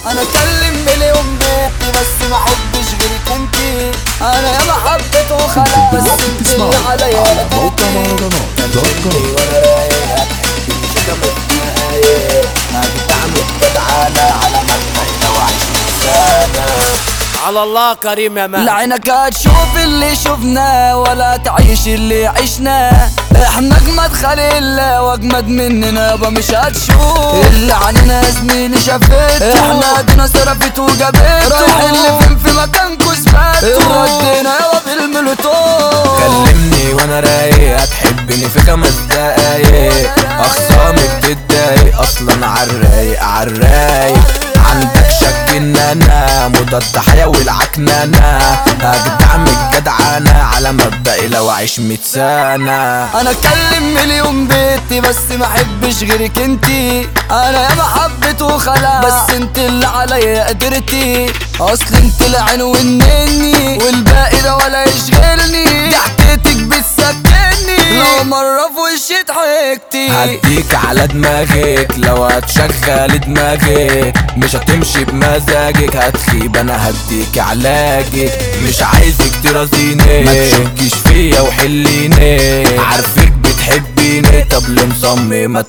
انا اكلم مليون بيت بس ما احبش غيرك انتي انا ياما حبيت وخلاص بس دلوقتي انت بتسمعوا اللي عليا على موقع قدرتي مهرجانات دوت كوم وانا رايق مش كمان معايا ما بتعمل جدعانة على مبنى لو عايش سنة على الله كريم يا مان لعينك هتشوف اللي شفناه ولا تعيش اللي عشناه احنا اجمد خليل واجمد مننا يابا مش هتشوف اللي عننا يا زميلي شافته احنا دينا صرفت وجابته رايحين لفين في مكانكوا ثباتوا ردينا يابا بالملوتوف كلمني وانا رايق هتحبني في خمس دقايق اخصامي بتتضايق اصلا عالرايق عالرايق عندك شك ان انا مضاد حيوي العكنانة اجدع من الجدعانة على مبدئي لو اعيش مية سنة انا اكلم مليون بيتي بس ما احبش غيرك انتي انا ياما حبيت وخلاص بس انت اللي عليا قدرتي اصل انت العين والنني والباقي ده ولا يشغلني ضحكتك بتسكني لو مرة في وشي ضحكتي هديك على دماغك لو هتشغل دماغك مش هتمشي بمزاجك هتخيب انا هديك علاجك مش عايزك ترازيني ما تشكيش فيا وحليني عارفك بتحبيني طب ليه مصممة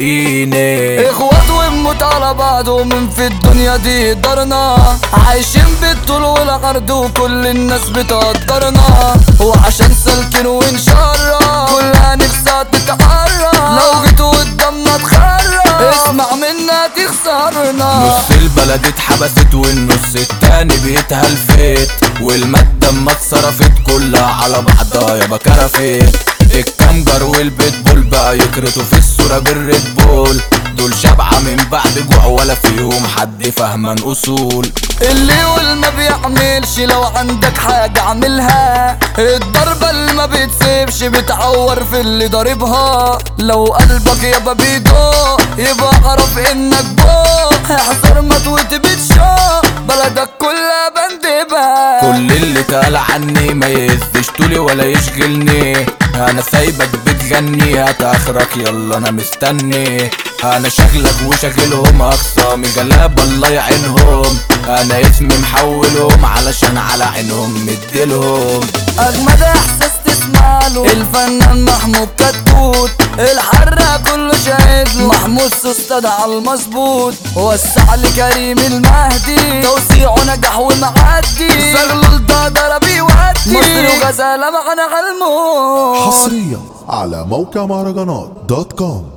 تخنقيني اخوات ونموت على بعض ومن في الدنيا دي قدرنا عايشين بالطول والعرض وكل الناس بتقدرنا وعشان سالكين ونشرة كلها نفسها تتعرى لو جيت قدامنا تخرى اسمع منا تخسرنا نص البلد اتحبست والنص التاني بيتهلفت والمادة اما اتصرفت كلها على بعضها يابا كرفت الكنجر والبيتبول بقى يكرتوا في الصورة بالريد بول دول شبعة من بعد جوع ولا فيهم حد فاهمان اصول اللي يقول ما بيعملش لو عندك حاجة اعملها الضربة اللي ما بتسيبش بتعور في اللي ضاربها لو قلبك يابا بيدق يبقى اعرف انك بو احذر ما بتشوق بلدك كلها بندبها كل اللي قال عني ما يهزش طولي ولا يشغلني انا سايبك بتغني هات اخرك يلا انا مستني انا شغلك وشغلهم اخصامي جلاب الله يعينهم انا اسمي محولهم علشان على عينهم مديلهم اجمد احساس تسمعله الفنان محمود كتكوت الحرة كله شاهد له محمود استاذ على المظبوط وسع لكريم المهدي توسيعه نجح ومعدي شغله ده ضرب يودي مصر وغزالة معنا على الموت حصريا على موقع مهرجانات دوت كوم